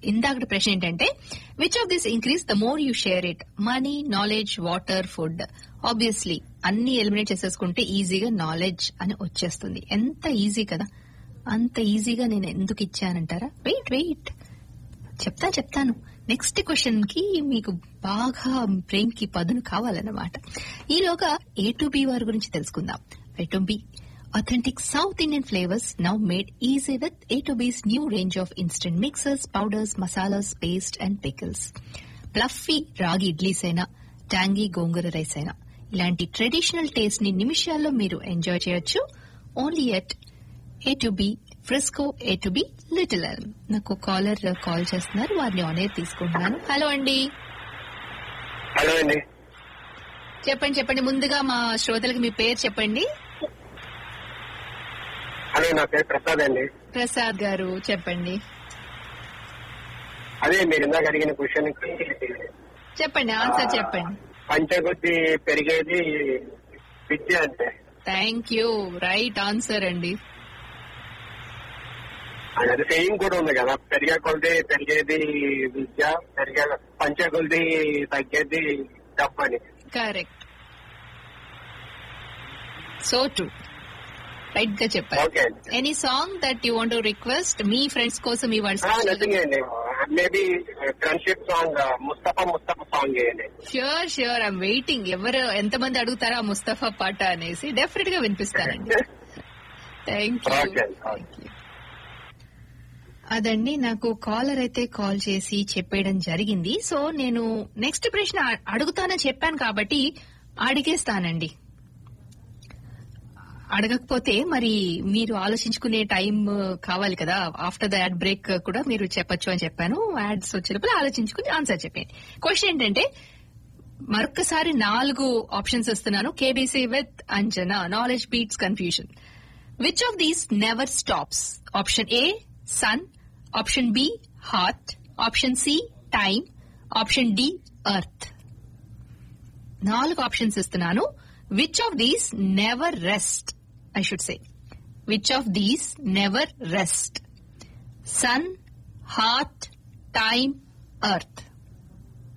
ఇందాక ప్రశ్న ఏంటంటే which of this increase the more you share it money knowledge water food obviously అన్ని eliminate చేసేసుకుంటే ఈజీగా నాలెడ్జ్ అని వచ్చేస్తుంది ఎంత ఈజీ కదా అంత ఈజీగా నేను ఎందుకు ఇచ్చానంటారా వెయిట్ వెయిట్ చెప్తా చెప్తాను నెక్స్ట్ క్వశ్చన్ కి మీకు బాగా బ్రెయిన్ కి పదును కావాలన్నమాట ఈలోగా ఏ టు బి వారి గురించి తెలుసుకుందాం A to B authentic South Indian flavours now made easy with A to B's new range of instant mixers powders masalas paste and pickles fluffy ragi idlis అయినా ట్యాంగీ గోంగూర రైస్ అయినా ఇలాంటి ట్రెడిషనల్ టేస్ట్ ని నిమిషాల్లో మీరు ఎంజాయ్ చేయొచ్చు only at A to B Frisco A to B Little Elm నాకు caller call చేస్తున్నారు వారిని ఆన్ ఎయిర్ తీసుకుంటున్నాను హలో అండి హలో అండి చెప్పండి చెప్పండి ముందుగా మా శ్రోతలకు మీ పేరు చెప్పండి హలో నా పేరు ప్రసాద్ అండి ప్రసాద్ గారు చెప్పండి అదే మీరు ఇందాక అడిగిన క్వశ్చన్ కి చెప్పండి ఆన్సర్ చెప్పండి పంచకొద్ది పెరిగేది విద్య అంటే థ్యాంక్ యూ రైట్ ఆన్సర్ అండి అది సేయింగ్ కూడా ఉంది కదా పెరిగే కొద్ది పెరిగేది విద్య పెరిగే పంచే కొద్ది తగ్గేది డబ్బు అని కరెక్ట్ సో ట్రూ రైట్ గా చెప్పారు ఓకే అండి any song that you want request మీ ఫ్రెండ్స్ కోసం ఈ వర్డ్స్ నథింగ్ అండి maybe friendship song Mustafa Mustafa song చేయండి ష్యూర్ ష్యూర్ ఐమ్ వెయిటింగ్ ఎవరు ఎంతమంది అడుగుతారా ఆ ముస్తఫా పాట అనేసి డెఫినెట్ గా వినిపిస్తానండి thank you Okay, thank you అదండి నాకు కాలర్ అయితే కాల్ చేసి చెప్పేయడం జరిగింది సో నేను నెక్స్ట్ ప్రశ్న అ- అడుగుతానని చెప్పాను కాబట్టి అడిగేస్తానండి అడగకపోతే మరి మీరు ఆలోచించుకునే టైం కావాలి కదా ఆఫ్టర్ ద యాడ్ బ్రేక్ కూడా మీరు చెప్పొచ్చు అని చెప్పాను యాడ్స్ వచ్చేటప్పుడు ఆలోచించుకుని ఆన్సర్ చెప్పండి క్వశ్చన్ ఏంటంటే మరొకసారి నాలుగు ఆప్షన్స్ ఇస్తున్నాను KBC with Anjana knowledge beats confusion which of these never stops option A sun option B heart option C time option D earth నాలుగు ఆప్షన్స్ ఇస్తున్నాను which of these never rest I should say which of these never rest sun heart time earth